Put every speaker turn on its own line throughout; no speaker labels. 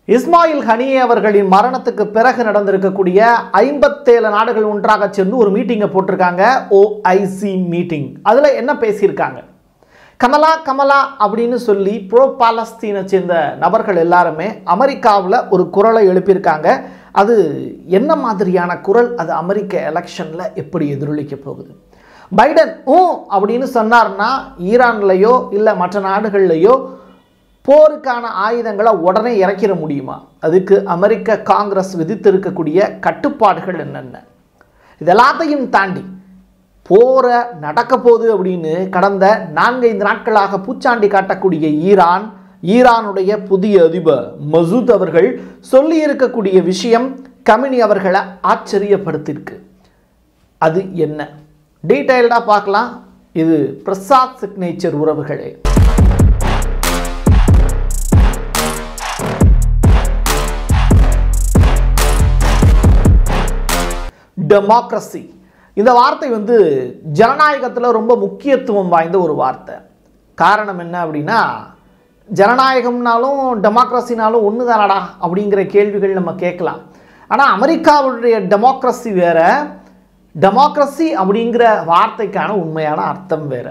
இஸ்மாயில் ஹனியே அவர்களின் மரணத்துக்கு பிறகு நடந்திருக்கக்கூடிய ஐம்பத்தேழு நாடுகள் ஒன்றாக சேர்ந்து ஒரு மீட்டிங்கை போட்டிருக்காங்க ஓஐசி மீட்டிங் அதில் என்ன பேசியிருக்காங்க கமலா கமலா அப்படின்னு சொல்லி ப்ரோ பாலஸ்தீனை சேர்ந்த நபர்கள் எல்லாருமே அமெரிக்காவில் ஒரு குரலை எழுப்பியிருக்காங்க அது என்ன மாதிரியான குரல் அது அமெரிக்க எலெக்ஷனில் எப்படி எதிரொலிக்க போகுது பைடன் ஊ அப்படின்னு சொன்னார்னா ஈரான்லையோ இல்லை மற்ற நாடுகள்லையோ போருக்கான ஆயுதங்களை உடனே இறக்கிற முடியுமா அதுக்கு அமெரிக்க காங்கிரஸ் விதித்திருக்கக்கூடிய கட்டுப்பாடுகள் என்னென்ன இது எல்லாத்தையும் தாண்டி போற நடக்க போகுது அப்படின்னு கடந்த நான்கைந்து நாட்களாக பூச்சாண்டி காட்டக்கூடிய ஈரான் ஈரானுடைய புதிய அதிபர் மசூத் அவர்கள் சொல்லி இருக்கக்கூடிய விஷயம் கமினி அவர்களை ஆச்சரியப்படுத்தியிருக்கு அது என்ன டீட்டெயில்டாக பார்க்கலாம் இது பிரசாத் சிக்னேச்சர் உறவுகளே டெமோக்ரஸி இந்த வார்த்தை வந்து ஜனநாயகத்தில் ரொம்ப முக்கியத்துவம் வாய்ந்த ஒரு வார்த்தை காரணம் என்ன அப்படின்னா ஜனநாயகம்னாலும் டெமோக்ரஸினாலும் ஒன்று தானடா அப்படிங்கிற கேள்விகள் நம்ம கேட்கலாம் ஆனால் அமெரிக்காவுடைய டெமோக்ரஸி வேற டெமோக்ரஸி அப்படிங்கிற வார்த்தைக்கான உண்மையான அர்த்தம் வேற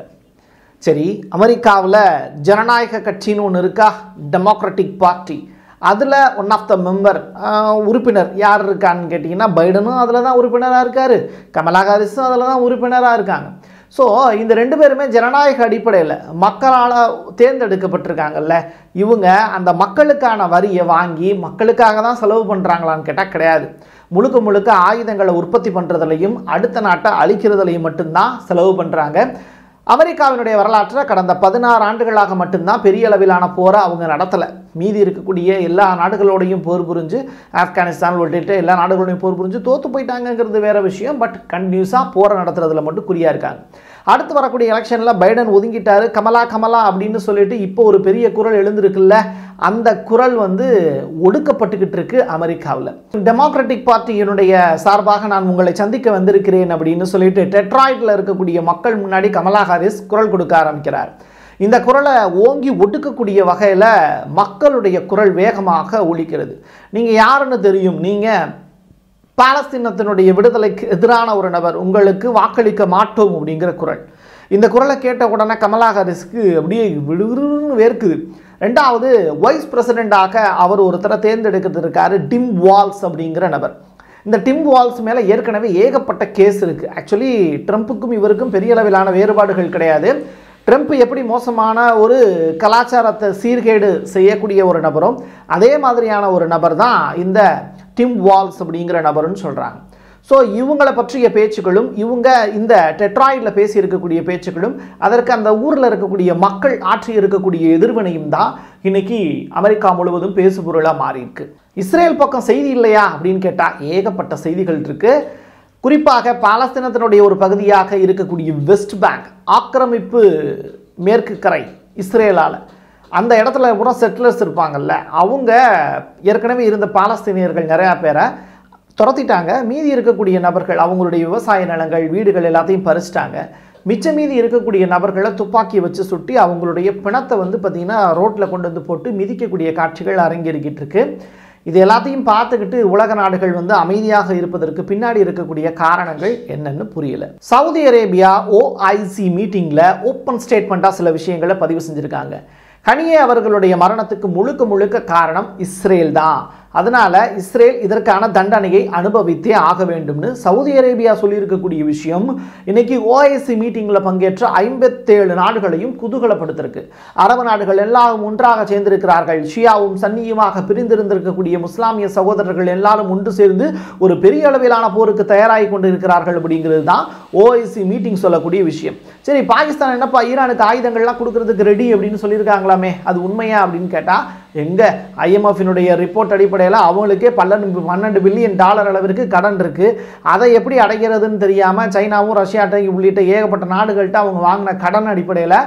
சரி அமெரிக்காவில் ஜனநாயக கட்சின்னு ஒன்று இருக்கா டெமோக்ராட்டிக் பார்ட்டி அதில் ஒன் ஆஃப் த மெம்பர் உறுப்பினர் யார் இருக்கான்னு கேட்டிங்கன்னா பைடனும் அதில் தான் உறுப்பினராக இருக்கார் கமலா ஹாரிஸும் அதில் தான் உறுப்பினராக இருக்காங்க ஸோ இந்த ரெண்டு பேருமே ஜனநாயக அடிப்படையில் மக்களால் தேர்ந்தெடுக்கப்பட்டிருக்காங்கல்ல இவங்க அந்த மக்களுக்கான வரியை வாங்கி மக்களுக்காக தான் செலவு பண்ணுறாங்களான்னு கேட்டால் கிடையாது முழுக்க முழுக்க ஆயுதங்களை உற்பத்தி பண்ணுறதுலையும் அடுத்த நாட்டை அழிக்கிறதுலையும் மட்டும்தான் செலவு பண்ணுறாங்க அமெரிக்காவினுடைய வரலாற்றில் கடந்த பதினாறு ஆண்டுகளாக மட்டும்தான் பெரிய அளவிலான போரை அவங்க நடத்தலை மீதி இருக்கக்கூடிய எல்லா நாடுகளோடையும் போர் புரிஞ்சு ஆப்கானிஸ்தான் உள்ளிட்ட எல்லா நாடுகளோடையும் போர் புரிஞ்சு தோற்று போயிட்டாங்கங்கிறது வேற விஷயம் பட் கண்டினியூஸாக போரை நடத்துறதுல மட்டும் குறியாக இருக்காங்க அடுத்து வரக்கூடிய எலெக்ஷனில் பைடன் ஒதுங்கிட்டாரு கமலா கமலா அப்படின்னு சொல்லிட்டு இப்போ ஒரு பெரிய குரல் எழுந்திருக்குல்ல அந்த குரல் வந்து ஒடுக்கப்பட்டுக்கிட்டு இருக்கு அமெரிக்காவில் டெமோக்ராட்டிக் பார்ட்டியினுடைய சார்பாக நான் உங்களை சந்திக்க வந்திருக்கிறேன் அப்படின்னு சொல்லிட்டு டெட்ராய்டில் இருக்கக்கூடிய மக்கள் முன்னாடி கமலா ஹாரிஸ் குரல் கொடுக்க ஆரம்பிக்கிறார் இந்த குரலை ஓங்கி ஒடுக்கக்கூடிய வகையில் மக்களுடைய குரல் வேகமாக ஒலிக்கிறது நீங்கள் யாருன்னு தெரியும் நீங்கள் பாலஸ்தீனத்தினுடைய விடுதலைக்கு எதிரான ஒரு நபர் உங்களுக்கு வாக்களிக்க மாட்டோம் அப்படிங்கிற குரல் இந்த குரலை கேட்ட உடனே கமலா ஹாரிஸ்க்கு அப்படியே விடுவிடுன்னு வேர்க்குது ரெண்டாவது வைஸ் பிரசிடெண்டாக அவர் ஒருத்தரை தேர்ந்தெடுக்கிறதுக்காரு டிம் வால்ஸ் அப்படிங்கிற நபர் இந்த டிம் வால்ஸ் மேலே ஏற்கனவே ஏகப்பட்ட கேஸ் இருக்குது ஆக்சுவலி ட்ரம்ப்புக்கும் இவருக்கும் பெரிய அளவிலான வேறுபாடுகள் கிடையாது ட்ரம்ப் எப்படி மோசமான ஒரு கலாச்சாரத்தை சீர்கேடு செய்யக்கூடிய ஒரு நபரும் அதே மாதிரியான ஒரு நபர் தான் இந்த டிம் வால்ஸ் அப்படிங்கிற நபர்னு சொல்கிறாங்க ஸோ இவங்களை பற்றிய பேச்சுக்களும் இவங்க இந்த டெட்ராய்டில் பேசி இருக்கக்கூடிய பேச்சுக்களும் அதற்கு அந்த ஊரில் இருக்கக்கூடிய மக்கள் ஆற்றி இருக்கக்கூடிய எதிர்வினையும் தான் இன்னைக்கு அமெரிக்கா முழுவதும் பேசுபொருளாக மாறி இருக்கு இஸ்ரேல் பக்கம் செய்தி இல்லையா அப்படின்னு கேட்டால் ஏகப்பட்ட செய்திகள் இருக்கு குறிப்பாக பாலஸ்தீனத்தினுடைய ஒரு பகுதியாக இருக்கக்கூடிய வெஸ்ட் பேங்க் ஆக்கிரமிப்பு மேற்கு கரை இஸ்ரேலால் அந்த இடத்துல கூட செட்டிலர்ஸ் இருப்பாங்கல்ல அவங்க ஏற்கனவே இருந்த பாலஸ்தீனியர்கள் நிறையா பேரை துரத்திட்டாங்க மீதி இருக்கக்கூடிய நபர்கள் அவங்களுடைய விவசாய நிலங்கள் வீடுகள் எல்லாத்தையும் பறிச்சிட்டாங்க மிச்ச மீதி இருக்கக்கூடிய நபர்களை துப்பாக்கி வச்சு சுட்டி அவங்களுடைய பிணத்தை வந்து பார்த்திங்கன்னா ரோட்டில் கொண்டு வந்து போட்டு மிதிக்கக்கூடிய காட்சிகள் அரங்கேறிக்கிட்டு இருக்கு இது எல்லாத்தையும் பார்த்துக்கிட்டு உலக நாடுகள் வந்து அமைதியாக இருப்பதற்கு பின்னாடி இருக்கக்கூடிய காரணங்கள் என்னன்னு புரியல சவுதி அரேபியா ஓஐசி மீட்டிங்கில் ஓப்பன் ஸ்டேட்மெண்ட்டாக சில விஷயங்களை பதிவு செஞ்சுருக்காங்க கனியே அவர்களுடைய மரணத்துக்கு முழுக்க முழுக்க காரணம் இஸ்ரேல் தான் அதனால இஸ்ரேல் இதற்கான தண்டனையை அனுபவித்தே ஆக வேண்டும்னு சவுதி அரேபியா சொல்லியிருக்கக்கூடிய விஷயம் இன்னைக்கு ஓஐசி மீட்டிங்கில் பங்கேற்ற ஐம்பத்தேழு நாடுகளையும் குதூகலப்படுத்திருக்கு அரபு நாடுகள் எல்லாம் ஒன்றாக சேர்ந்திருக்கிறார்கள் ஷியாவும் சன்னியுமாக பிரிந்திருந்திருக்கக்கூடிய முஸ்லாமிய சகோதரர்கள் எல்லாரும் ஒன்று சேர்ந்து ஒரு பெரிய அளவிலான போருக்கு தயாராகி கொண்டு இருக்கிறார்கள் அப்படிங்கிறது தான் ஓஐசி மீட்டிங் சொல்லக்கூடிய விஷயம் சரி பாகிஸ்தான் என்னப்பா ஈரானுக்கு ஆயுதங்கள்லாம் கொடுக்கறதுக்கு ரெடி அப்படின்னு சொல்லியிருக்காங்களாமே அது உண்மையா அப்படின்னு கேட்டால் எங்கே ஐஎம்எஃபினுடைய ரிப்போர்ட் அடிப்படையில் அவங்களுக்கே பன்னெண்டு பன்னெண்டு பில்லியன் டாலர் அளவிற்கு கடன் இருக்குது அதை எப்படி அடைக்கிறதுன்னு தெரியாமல் சைனாவும் ரஷ்யாட்டையும் உள்ளிட்ட ஏகப்பட்ட நாடுகள்கிட்ட அவங்க வாங்கின கடன் அடிப்படையில்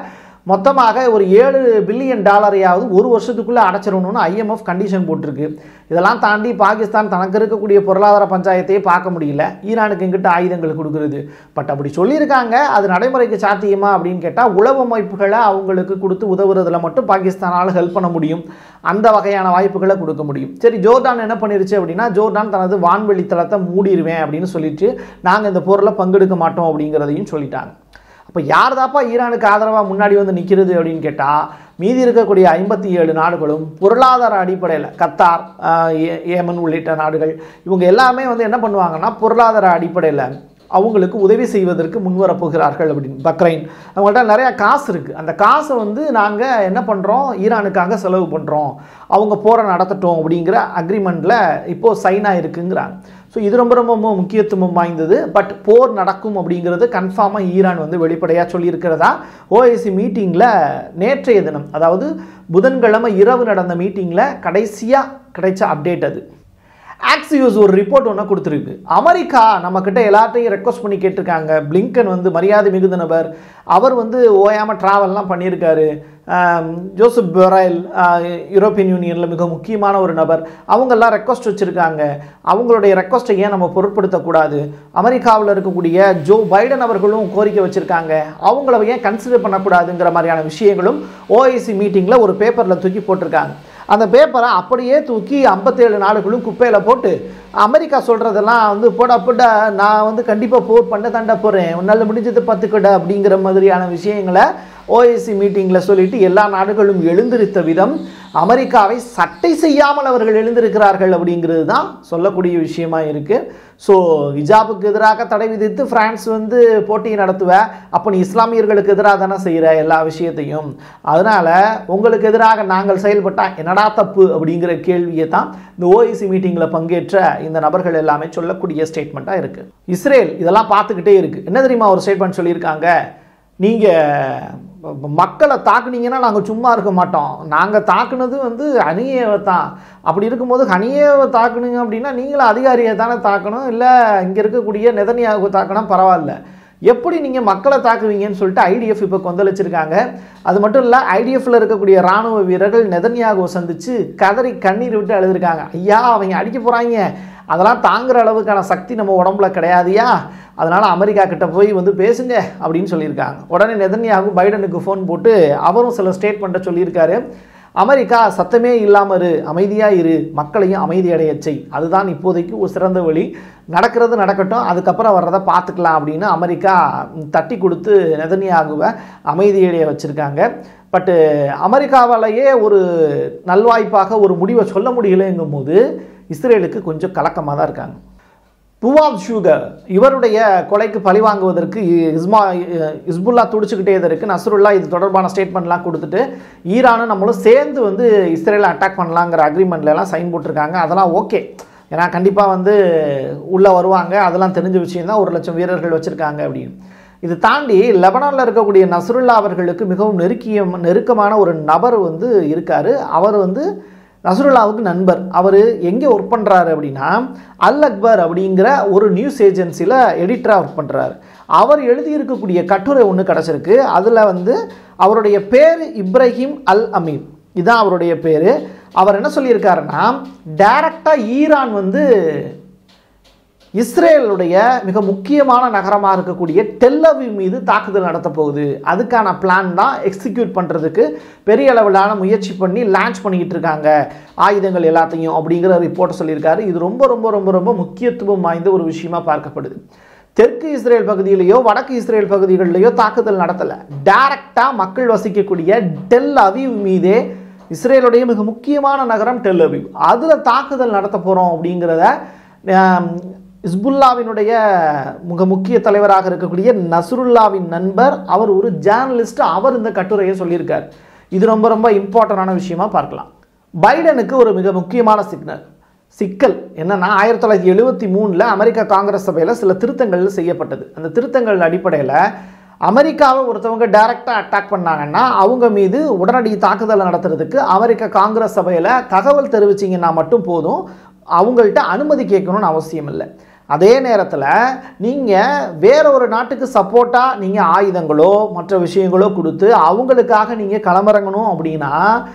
மொத்தமாக ஒரு ஏழு பில்லியன் டாலரையாவது ஒரு வருஷத்துக்குள்ளே அடைச்சிடணும்னு ஐஎம்எஃப் கண்டிஷன் போட்டிருக்கு இதெல்லாம் தாண்டி பாகிஸ்தான் தனக்கு இருக்கக்கூடிய பொருளாதார பஞ்சாயத்தையே பார்க்க முடியல ஈரானுக்கு எங்கிட்ட ஆயுதங்கள் கொடுக்குறது பட் அப்படி சொல்லியிருக்காங்க அது நடைமுறைக்கு சாத்தியமா அப்படின்னு கேட்டால் உளவு அமைப்புகளை அவங்களுக்கு கொடுத்து உதவுறதுல மட்டும் பாகிஸ்தானால் ஹெல்ப் பண்ண முடியும் அந்த வகையான வாய்ப்புகளை கொடுக்க முடியும் சரி ஜோர்டான் என்ன பண்ணிருச்சு அப்படின்னா ஜோர்டான் தனது வான்வெளி தளத்தை மூடிடுவேன் அப்படின்னு சொல்லிட்டு நாங்கள் இந்த போரில் பங்கெடுக்க மாட்டோம் அப்படிங்கிறதையும் சொல்லிட்டாங்க அப்போ யார் தாப்பா ஈரானுக்கு ஆதரவாக முன்னாடி வந்து நிற்கிறது அப்படின்னு கேட்டால் மீதி இருக்கக்கூடிய ஐம்பத்தி ஏழு நாடுகளும் பொருளாதார அடிப்படையில் கத்தார் ஆஹ், ஏ- ஏமன் உள்ளிட்ட நாடுகள் இவங்க எல்லாமே வந்து என்ன பண்ணுவாங்கன்னா பொருளாதார அடிப்படையில் அவங்களுக்கு உதவி செய்வதற்கு முன்வரப் போகிறார்கள் அப்படின்னு பக்ரைன் அவங்கள்ட்ட நிறையா காசு இருக்குது அந்த காசை வந்து நாங்கள் என்ன பண்ணுறோம் ஈரானுக்காக செலவு பண்ணுறோம் அவங்க போரை நடத்தட்டும் அப்படிங்கிற அக்ரிமெண்ட்டில் இப்போது சைனா இருக்குங்கிறாங்க ஸோ இது ரொம்ப ரொம்ப மு- முக்கியத்துவம் வாய்ந்தது பட் போர் நடக்கும் அப்படிங்கிறது கன்ஃபார்மாக ஈரான் வந்து வெளிப்படையாக சொல்லியிருக்கிறதா ஓஐசி மீட்டிங்கில் நேற்றைய தினம் அதாவது புதன்கிழமை இரவு நடந்த மீட்டிங்கில் கடைசியாக கிடைச்ச அப்டேட் அது ஆக்சியூஸ் ஒரு ரிப்போர்ட் ஒன்று கொடுத்துருக்கு அமெரிக்கா நம்மக்கிட்ட எல்லாத்தையும் ரெக்வஸ்ட் பண்ணி கேட்டிருக்காங்க பிளிங்கன் வந்து மரியாதை மிகுந்த நபர் அவர் வந்து ஓயாமல் ட்ராவல்லாம் பண்ணியிருக்காரு ஆம், ஜோசப் பொரைல் யூரோப்பியன் யூனியனில் மிக முக்கியமான ஒரு நபர் அவங்கெல்லாம் ரெக்வஸ்ட் வச்சுருக்காங்க அவங்களுடைய ரெக்வஸ்ட்டை ஏன் நம்ம பொருட்படுத்தக்கூடாது அமெரிக்காவில் இருக்கக்கூடிய ஜோ பைடன் அவர்களும் கோரிக்கை வச்சுருக்காங்க அவங்கள ஏன் கன்சிடர் பண்ணக்கூடாதுங்கிற மாதிரியான விஷயங்களும் ஓஐசி மீட்டிங்கில் ஒரு பேப்பரில் தூக்கி போட்டிருக்காங்க அந்த பேப்பரை அப்படியே தூக்கி ஐம்பத்தேழு நாடுகளும் குப்பையில் போட்டு அமெரிக்கா சொல்கிறதெல்லாம் வந்து போடா போடா நான் வந்து கண்டிப்பாக போர் பண்ண தாண்டா போகிறேன் உன்னால் முடிஞ்சது பார்த்துக்கடா அப்படிங்கிற மாதிரியான விஷயங்களை ஓஎஸ்சி மீட்டிங்கில் சொல்லிட்டு எல்லா நாடுகளும் எழுந்திருத்த விதம் அமெரிக்காவை சட்டை செய்யாமல் அவர்கள் எழுந்திருக்கிறார்கள் அப்படிங்கிறது தான் சொல்லக்கூடிய விஷயமா இருக்குது ஸோ ஹிஜாபுக்கு எதிராக தடை விதித்து பிரான்ஸ் வந்து போட்டியை நடத்துவ அப்போ நீ இஸ்லாமியர்களுக்கு எதிராக தானே செய்கிற எல்லா விஷயத்தையும் அதனால் உங்களுக்கு எதிராக நாங்கள் செயல்பட்டால் என்னடா தப்பு அப்படிங்கிற கேள்வியை தான் இந்த ஓஐசி மீட்டிங்கில் பங்கேற்ற இந்த நபர்கள் எல்லாமே சொல்லக்கூடிய ஸ்டேட்மெண்ட்டாக இருக்குது இஸ்ரேல் இதெல்லாம் பார்த்துக்கிட்டே இருக்குது என்ன தெரியுமா ஒரு ஸ்டேட்மெண்ட் சொல்லியிருக்காங்க நீங்கள் மக்களை தாக்குனீங்கன்னா நாங்கள் சும்மா இருக்க மாட்டோம் நாங்கள் தாக்குனது வந்து ஹனியேவை தான் அப்படி இருக்கும்போது ஹனியேவை தாக்குனீங்க அப்படின்னா நீங்களும் அதிகாரியை தானே தாக்கணும் இல்லை இங்கே இருக்கக்கூடிய நெதனியாவை தாக்கினா பரவாயில்ல எப்படி நீங்கள் மக்களை தாக்குவீங்கன்னு சொல்லிட்டு ஐடிஎஃப் இப்போ கொந்தளிச்சிருக்காங்க அது மட்டும் இல்லை ஐடிஎஃப்ல இருக்கக்கூடிய ராணுவ வீரர்கள் நெதன்யாகுவை சந்திச்சு கதறி கண்ணீர் விட்டு அழுதுருக்காங்க ஐயா அவங்க அடிக்க போகிறாங்க அதெல்லாம் தாங்குற அளவுக்கான சக்தி நம்ம உடம்புல கிடையாதுயா அதனால் அமெரிக்கா கிட்ட போய் வந்து பேசுங்க அப்படின்னு சொல்லியிருக்காங்க உடனே நெதன்யாகு பைடனுக்கு ஃபோன் போட்டு அவரும் சில ஸ்டேட்மெண்ட்டை சொல்லியிருக்காரு அமெரிக்கா சத்தமே இல்லாமல் இரு அமைதியாக இரு மக்களையும் அமைதி அடையச் செய் அதுதான் இப்போதைக்கு ஒரு சிறந்த வழி நடக்கிறது நடக்கட்டும் அதுக்கப்புறம் வர்றதை பார்த்துக்கலாம் அப்படின்னு அமெரிக்கா தட்டி கொடுத்து நெதன்யாகுவை அமைதியடைய வச்சுருக்காங்க பட்டு அமெரிக்காவாலேயே ஒரு நல்வாய்ப்பாக ஒரு முடிவை சொல்ல முடியலைங்கும் போது இஸ்ரேலுக்கு கொஞ்சம் கலக்கமாக தான் இருக்காங்க புவாப் ஷூகர் இவருடைய கொலைக்கு பழி வாங்குவதற்கு இஸ்மா இஸ்புல்லா துடிச்சுக்கிட்டே இருக்கு நஸ்ருல்லா இது தொடர்பான ஸ்டேட்மெண்ட்லாம் கொடுத்துட்டு ஈரானும் நம்மளும் சேர்ந்து வந்து இஸ்ரேலை அட்டாக் பண்ணலாங்கிற அக்ரிமெண்ட்ல எல்லாம் சைன் போட்டிருக்காங்க அதெல்லாம் ஓகே ஏன்னா கண்டிப்பாக வந்து உள்ளே வருவாங்க அதெல்லாம் தெரிஞ்ச விஷயம் தான் ஒரு லட்சம் வீரர்கள் வச்சுருக்காங்க அப்படின்னு இது தாண்டி லெபனானில் இருக்கக்கூடிய நஸ்ருல்லா அவர்களுக்கு மிகவும் நெருக்கிய நெருக்கமான ஒரு நபர் வந்து இருக்கார் அவர் வந்து நசருல்லாவுக்கு நண்பர் அவர் எங்கே ஒர்க் பண்ணுறாரு அப்படின்னா அல் அக்பர் அப்படிங்கிற ஒரு நியூஸ் ஏஜென்சியில் எடிட்டராக ஒர்க் பண்ணுறாரு அவர் எழுதியிருக்கக்கூடிய கட்டுரை ஒன்று கிடச்சிருக்கு அதில் வந்து அவருடைய பேர் இப்ராஹிம் அல் அமீர் இதுதான் அவருடைய பேர் அவர் என்ன சொல்லியிருக்காருன்னா டைரக்டாக ஈரான் வந்து இஸ்ரேலுடைய மிக முக்கியமான நகரமாக இருக்கக்கூடிய டெல்லவி மீது தாக்குதல் நடத்த போகுது அதுக்கான பிளான் தான் எக்ஸிக்யூட் பண்ணுறதுக்கு பெரிய அளவிலான முயற்சி பண்ணி லான்ச் பண்ணிக்கிட்டு இருக்காங்க ஆயுதங்கள் எல்லாத்தையும் அப்படிங்கிற ரிப்போர்ட் சொல்லியிருக்காரு இது ரொம்ப ரொம்ப ரொம்ப ரொம்ப முக்கியத்துவம் வாய்ந்த ஒரு விஷயமா பார்க்கப்படுது தெற்கு இஸ்ரேல் பகுதியிலேயோ வடக்கு இஸ்ரேல் பகுதிகளிலேயோ தாக்குதல் நடத்தலை டைரக்டாக மக்கள் வசிக்கக்கூடிய டெல் அவீவ் மீதே இஸ்ரேலுடைய மிக முக்கியமான நகரம் டெல் அவீவ் அதில் தாக்குதல் நடத்த போகிறோம் அப்படிங்கிறத ஆம், இஸ்புல்லாவினுடைய மிக முக்கிய தலைவராக இருக்கக்கூடிய நஸ்ருல்லாவின் நண்பர் அவர் ஒரு ஜேர்னலிஸ்ட் அவர் இந்த கட்டுரையை சொல்லியிருக்கார் இது ரொம்ப ரொம்ப இம்பார்ட்டண்டான விஷயமா பார்க்கலாம் பைடனுக்கு ஒரு மிக முக்கியமான சிக்னல் சிக்கல் என்னன்னா ஆயிரத்தி தொள்ளாயிரத்தி எழுபத்தி மூணில் அமெரிக்க காங்கிரஸ் சபையில் சில திருத்தங்கள் செய்யப்பட்டது அந்த திருத்தங்கள் அடிப்படையில் அமெரிக்காவை ஒருத்தவங்க டைரெக்டாக அட்டாக் பண்ணாங்கன்னா அவங்க மீது உடனடி தாக்குதலை நடத்துறதுக்கு அமெரிக்க காங்கிரஸ் சபையில் தகவல் தெரிவிச்சிங்கன்னா மட்டும் போதும் அவங்கள்ட்ட அனுமதி கேட்கணும்னு அவசியம் இல்லை அதே நேரத்தில் நீங்கள் வேற ஒரு நாட்டுக்கு சப்போர்ட்டாக நீங்கள் ஆயுதங்களோ மற்ற விஷயங்களோ கொடுத்து அவங்களுக்காக நீங்கள் களமிறங்கணும் அப்படின்னா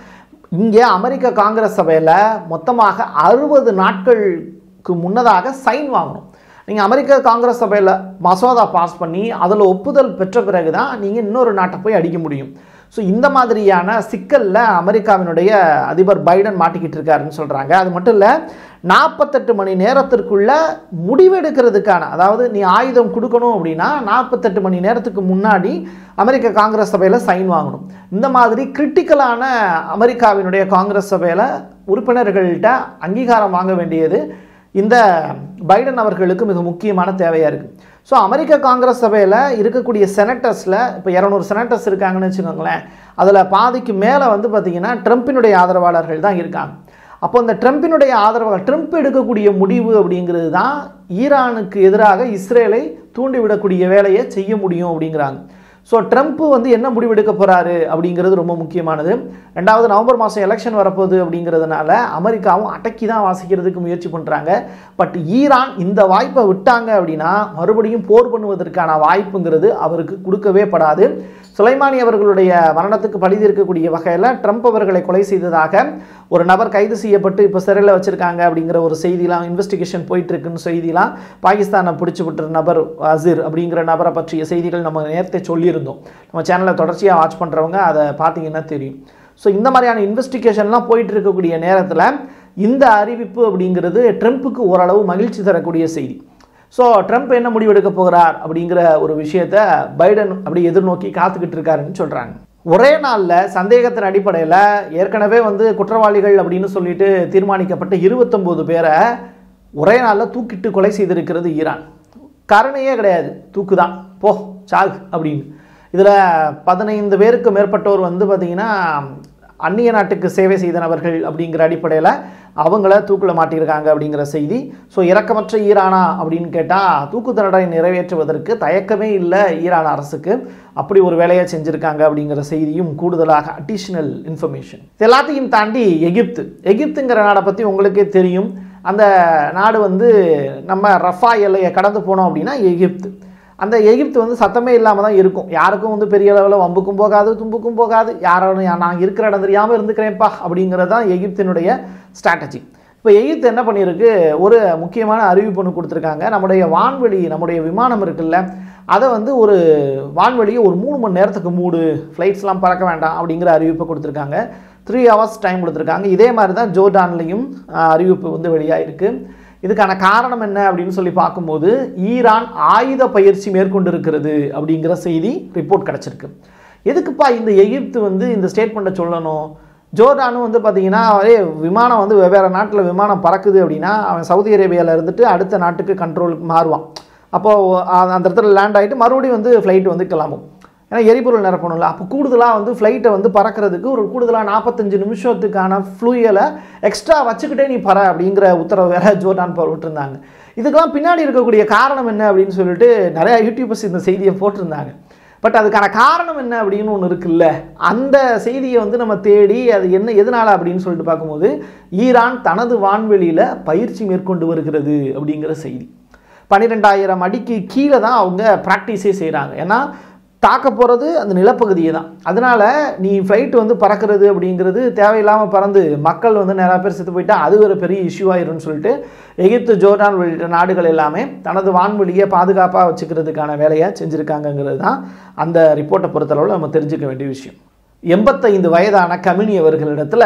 இங்கே அமெரிக்க காங்கிரஸ் சபையில் மொத்தமாக அறுபது நாட்களுக்கு முன்னதாக சைன் வாங்கணும் நீங்கள் அமெரிக்க காங்கிரஸ் சபையில் மசோதா பாஸ் பண்ணி அதில் ஒப்புதல் பெற்ற பிறகு தான் நீங்கள் இன்னொரு நாட்டை போய் அடிக்க முடியும் ஸோ இந்த மாதிரியான சிக்கலில் அமெரிக்காவினுடைய அதிபர் பைடன் மாட்டிக்கிட்டு இருக்காருன்னு சொல்கிறாங்க அது மட்டும் இல்லை நாற்பத்தெட்டு மணி நேரத்திற்குள்ள முடிவெடுக்கிறதுக்கான அதாவது நீ ஆயுதம் கொடுக்கணும் அப்படின்னா நாற்பத்தெட்டு மணி நேரத்துக்கு முன்னாடி அமெரிக்க காங்கிரஸ் சபையில் சைன் வாங்கணும் இந்த மாதிரி கிரிட்டிக்கலான அமெரிக்காவினுடைய காங்கிரஸ் சபையில் உறுப்பினர்கள்ட்ட அங்கீகாரம் வாங்க வேண்டியது இந்த பைடன் அவர்களுக்கு மிக முக்கியமான தேவையாக இருக்குது ஸோ அமெரிக்க காங்கிரஸ் சபையில் இருக்கக்கூடிய செனட்டர்ஸில் இப்போ இரநூறு செனட்டர்ஸ் இருக்காங்கன்னு வச்சுக்கோங்களேன் அதில் பாதிக்கு மேலே வந்து பார்த்திங்கன்னா ட்ரம்ப்பினுடைய ஆதரவாளர்கள் தான் இருக்காங்க அப்போ இந்த ட்ரம்ப்பினுடைய ஆதரவாளர் ட்ரம்ப் எடுக்கக்கூடிய முடிவு அப்படிங்கிறது தான் ஈரானுக்கு எதிராக இஸ்ரேலை தூண்டிவிடக்கூடிய வேலையை செய்ய முடியும் அப்படிங்கிறாங்க ஸோ ட்ரம்ப் வந்து என்ன முடிவெடுக்க போகிறாரு அப்படிங்கிறது ரொம்ப முக்கியமானது ரெண்டாவது நவம்பர் மாதம் எலெக்ஷன் வரப்போகுது அப்படிங்கிறதுனால அமெரிக்காவும் அடக்கி தான் வாசிக்கிறதுக்கு முயற்சி பண்ணுறாங்க பட் ஈரான் இந்த வாய்ப்பை விட்டாங்க அப்படின்னா மறுபடியும் போர் பண்ணுவதற்கான வாய்ப்புங்கிறது அவருக்கு கொடுக்கவே படாது சுலைமானி அவர்களுடைய மரணத்துக்கு பழி தீர்க்கக்கூடிய வகையில் ட்ரம்ப் அவர்களை கொலை செய்ததாக ஒரு நபர் கைது செய்யப்பட்டு இப்போ சிறையில் வச்சுருக்காங்க அப்படிங்கிற ஒரு செய்திலாம் இன்வெஸ்டிகேஷன் போயிட்டு இருக்குன்னு செய்திலாம் பாகிஸ்தானை பிடிச்சி விட்டுற நபர் அசிர் அப்படிங்கிற நபரை பற்றிய செய்திகள் நம்ம நேரத்தை சொல்லியிருந்தோம் நம்ம சேனலை தொடர்ச்சியாக வாட்ச் பண்ணுறவங்க அதை பார்த்தீங்கன்னா தெரியும் ஸோ இந்த மாதிரியான இன்வெஸ்டிகேஷன்லாம் போயிட்டு இருக்கக்கூடிய நேரத்தில் இந்த அறிவிப்பு அப்படிங்கிறது ட்ரம்ப்புக்கு ஓரளவு மகிழ்ச்சி தரக்கூடிய செய்தி ஸோ ட்ரம்ப் என்ன முடிவெடுக்க போகிறார் அப்படிங்கிற ஒரு விஷயத்த பைடன் அப்படி எதிர்நோக்கி காத்துக்கிட்டு இருக்காருன்னு சொல்கிறாங்க ஒரே நாளில் சந்தேகத்தின் அடிப்படையில் ஏற்கனவே வந்து குற்றவாளிகள் அப்படின்னு சொல்லிட்டு தீர்மானிக்கப்பட்ட இருபத்தொம்போது பேரை ஒரே நாளில் தூக்கிட்டு கொலை செய்திருக்கிறது ஈரான் கருணையே கிடையாது தூக்கு தான் போ சாகு அப்படின்னு இதில் பதினைந்து பேருக்கு மேற்பட்டோர் வந்து பார்த்திங்கன்னா அந்நிய நாட்டுக்கு சேவை செய்த நபர்கள் அப்படிங்கிற அடிப்படையில் அவங்கள தூக்கில் மாட்டியிருக்காங்க அப்படிங்கிற செய்தி ஸோ இரக்கமற்ற ஈரானா அப்படின்னு கேட்டால் தூக்கு தண்டனை நிறைவேற்றுவதற்கு தயக்கமே இல்லை ஈரான் அரசுக்கு அப்படி ஒரு வேலையை செஞ்சுருக்காங்க அப்படிங்கிற செய்தியும் கூடுதலாக அடிஷ்னல் இன்ஃபர்மேஷன் எல்லாத்தையும் தாண்டி எகிப்து எகிப்துங்கிற நாடை பற்றி உங்களுக்கே தெரியும் அந்த நாடு வந்து நம்ம ரஃபா எல்லையை கடந்து போனோம் அப்படின்னா எகிப்து அந்த எகிப்து வந்து சத்தமே இல்லாமல் தான் இருக்கும் யாருக்கும் வந்து பெரிய அளவில் வம்புக்கும் போகாது தும்புக்கும் போகாது யாரும் நான் இருக்கிற இடம் தெரியாமல் இருந்துக்கிறேன்ப்பா அப்படிங்கிறது தான் எகிப்தினுடைய ஸ்ட்ராட்டஜி இப்போ எகிப்து என்ன பண்ணியிருக்கு ஒரு முக்கியமான அறிவிப்பு ஒன்று கொடுத்துருக்காங்க நம்முடைய வான்வெளி நம்முடைய விமானம் இருக்குல்ல அதை வந்து ஒரு வான்வெளியை ஒரு மூணு மணி நேரத்துக்கு மூடு ஃப்ளைட்ஸ்லாம் பறக்க வேண்டாம் அப்படிங்கிற அறிவிப்பை கொடுத்துருக்காங்க த்ரீ ஹவர்ஸ் டைம் கொடுத்துருக்காங்க இதே மாதிரி தான் ஜோர்டான்லேயும் அறிவிப்பு வந்து வெளியாகிருக்கு இதுக்கான காரணம் என்ன அப்படின்னு சொல்லி பார்க்கும்போது ஈரான் ஆயுத பயிற்சி மேற்கொண்டிருக்கிறது அப்படிங்கிற செய்தி ரிப்போர்ட் கிடச்சிருக்கு எதுக்குப்பா இந்த எகிப்து வந்து இந்த ஸ்டேட்மெண்ட்டை சொல்லணும் ஜோர்டானும் வந்து பார்த்தீங்கன்னா அதே விமானம் வந்து வெவ்வேறு நாட்டில் விமானம் பறக்குது அப்படின்னா அவன் சவுதி அரேபியாவில் இருந்துட்டு அடுத்த நாட்டுக்கு கண்ட்ரோலுக்கு மாறுவான் அப்போது அந்த இடத்துல லேண்ட் ஆகிட்டு மறுபடியும் வந்து ஃப்ளைட் வந்து கிளம்பும் ஏன்னா எரிபொருள் நிரப்பணும்ல அப்போ கூடுதலாக வந்து ஃப்ளைட்டை வந்து பறக்கிறதுக்கு ஒரு கூடுதலாக நாற்பத்தஞ்சு நிமிஷத்துக்கான ஃப்ளூயலை எக்ஸ்ட்ரா வச்சுக்கிட்டே நீ பற அப்படிங்கிற உத்தரவு வேற ஜோர்டான் போட்டுருந்தாங்க இதுக்கெல்லாம் பின்னாடி இருக்கக்கூடிய காரணம் என்ன அப்படின்னு சொல்லிட்டு நிறையா யூடியூபர்ஸ் இந்த செய்தியை போட்டிருந்தாங்க பட் அதுக்கான காரணம் என்ன அப்படின்னு ஒன்று இருக்குல்ல அந்த செய்தியை வந்து நம்ம தேடி அது என்ன எதனால் அப்படின்னு சொல்லிட்டு பார்க்கும்போது ஈரான் தனது வான்வெளியில் பயிற்சி மேற்கொண்டு வருகிறது அப்படிங்கிற செய்தி பன்னிரெண்டாயிரம் அடிக்கு கீழே தான் அவங்க ப்ராக்டிஸே செய்கிறாங்க ஏன்னா தாக்க போகிறது அந்த நிலப்பகுதியை தான் அதனால் நீ ஃப்ளைட் வந்து பறக்கிறது அப்படிங்கிறது தேவையில்லாமல் பறந்து மக்கள் வந்து நிறையா பேர் செத்து போயிட்டா அது ஒரு பெரிய இஷ்யூ ஆயிரும்னு சொல்லிட்டு எகிப்து ஜோர்டான் உள்ளிட்ட நாடுகள் எல்லாமே தனது வான்வெளியை பாதுகாப்பாக வச்சுக்கிறதுக்கான வேலையை செஞ்சுருக்காங்கங்கிறது தான் அந்த ரிப்போர்ட்டை பொறுத்தளவில் நம்ம தெரிஞ்சுக்க வேண்டிய விஷயம் எண்பத்தைந்து வயதான கமினி அவர்களிடத்தில்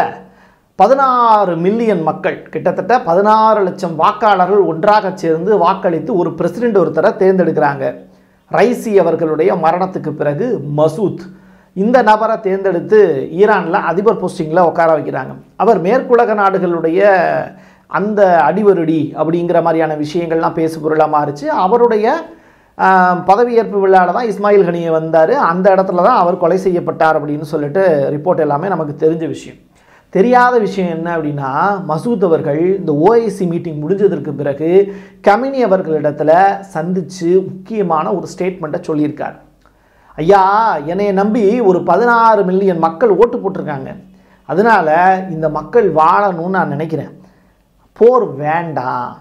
பதினாறு மில்லியன் மக்கள் கிட்டத்தட்ட பதினாறு லட்சம் வாக்காளர்கள் ஒன்றாக சேர்ந்து வாக்களித்து ஒரு பிரசிடெண்ட் ஒருத்தரை தேர்ந்தெடுக்கிறாங்க ரைசி அவர்களுடைய மரணத்துக்கு பிறகு மசூத் இந்த நபரை தேர்ந்தெடுத்து ஈரானில் அதிபர் போஸ்டிங்கில் உட்கார வைக்கிறாங்க அவர் மேற்குலக நாடுகளுடைய அந்த அடிவருடி அப்படிங்கிற மாதிரியான விஷயங்கள்லாம் பேசுபொருளாக மாறிச்சு அவருடைய பதவியேற்பு விழாவில் தான் இஸ்மாயில் கனியை வந்தார் அந்த இடத்துல தான் அவர் கொலை செய்யப்பட்டார் அப்படின்னு சொல்லிட்டு ரிப்போர்ட் எல்லாமே நமக்கு தெரிஞ்ச விஷயம் தெரியாத விஷயம் என்ன அப்படின்னா மசூத் அவர்கள் இந்த ஓஐசி மீட்டிங் முடிஞ்சதற்கு பிறகு கமினி அவர்களிடத்தில் சந்தித்து முக்கியமான ஒரு ஸ்டேட்மெண்ட்டை சொல்லியிருக்கார் ஐயா என்னைய நம்பி ஒரு பதினாறு மில்லியன் மக்கள் ஓட்டு போட்டிருக்காங்க அதனால் இந்த மக்கள் வாழணும்னு நான் நினைக்கிறேன் போர் வேண்டாம்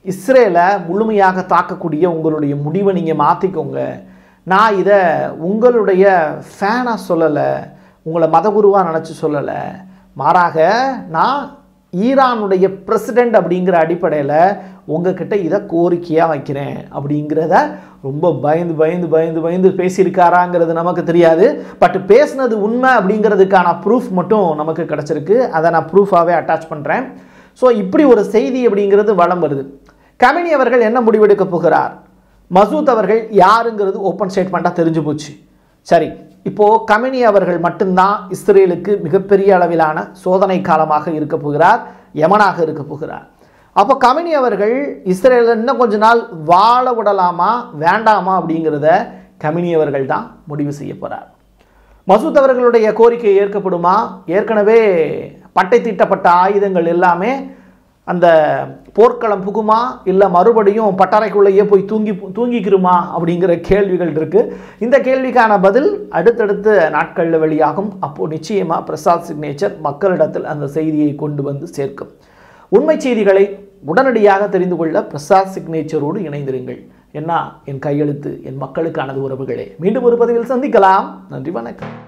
இஸ்ரேலை முழுமையாக தாக்கக்கூடிய உங்களுடைய முடிவை நீங்கள் மாற்றிக்கோங்க நான் இதை உங்களுடைய ஃபேனாக சொல்லலை உங்களை மதகுருவாக நினச்சி சொல்லலை மாறாக நான் ஈரானுடைய பிரசிடெண்ட் அப்படிங்கிற அடிப்படையில் உங்ககிட்ட இதை கோரிக்கையாக வைக்கிறேன் அப்படிங்கிறத ரொம்ப பயந்து பயந்து பயந்து பயந்து பேசியிருக்காராங்கிறது நமக்கு தெரியாது பட் பேசுனது உண்மை அப்படிங்கிறதுக்கான ப்ரூஃப் மட்டும் நமக்கு கிடச்சிருக்கு அதை நான் ப்ரூஃபாகவே அட்டாச் பண்ணுறேன் ஸோ இப்படி ஒரு செய்தி அப்படிங்கிறது வளம் வருது கமினி அவர்கள் என்ன முடிவெடுக்க போகிறார் மசூத் அவர்கள் யாருங்கிறது ஓப்பன் ஸ்டேட்மெண்ட்டாக தெரிஞ்சு போச்சு சரி இப்போது கமினி அவர்கள் மட்டும்தான் இஸ்ரேலுக்கு மிகப்பெரிய அளவிலான சோதனை காலமாக இருக்க போகிறார் யமனாக இருக்க போகிறார் அப்போ கமினி அவர்கள் இஸ்ரேலில் இன்னும் கொஞ்ச நாள் வாழ விடலாமா வேண்டாமா அப்படிங்கிறத கமினி அவர்கள் தான் முடிவு செய்ய போகிறார் மசூத் அவர்களுடைய கோரிக்கை ஏற்கப்படுமா ஏற்கனவே பட்டை தீட்டப்பட்ட ஆயுதங்கள் எல்லாமே அந்த போர்க்களம் புகுமா இல்லை மறுபடியும் பட்டறைக்குள்ளேயே போய் தூங்கி தூங்கிக்கிறோமா அப்படிங்கிற கேள்விகள் இருக்குது இந்த கேள்விக்கான பதில் அடுத்தடுத்த நாட்களில் வெளியாகும் அப்போது நிச்சயமாக பிரசாத் சிக்னேச்சர் மக்களிடத்தில் அந்த செய்தியை கொண்டு வந்து சேர்க்கும் உண்மை செய்திகளை உடனடியாக தெரிந்து கொள்ள பிரசாத் சிக்னேச்சரோடு இணைந்திருங்கள் என்ன என் கையெழுத்து என் மக்களுக்கானது உறவுகளே மீண்டும் ஒரு பதிவில் சந்திக்கலாம் நன்றி வணக்கம்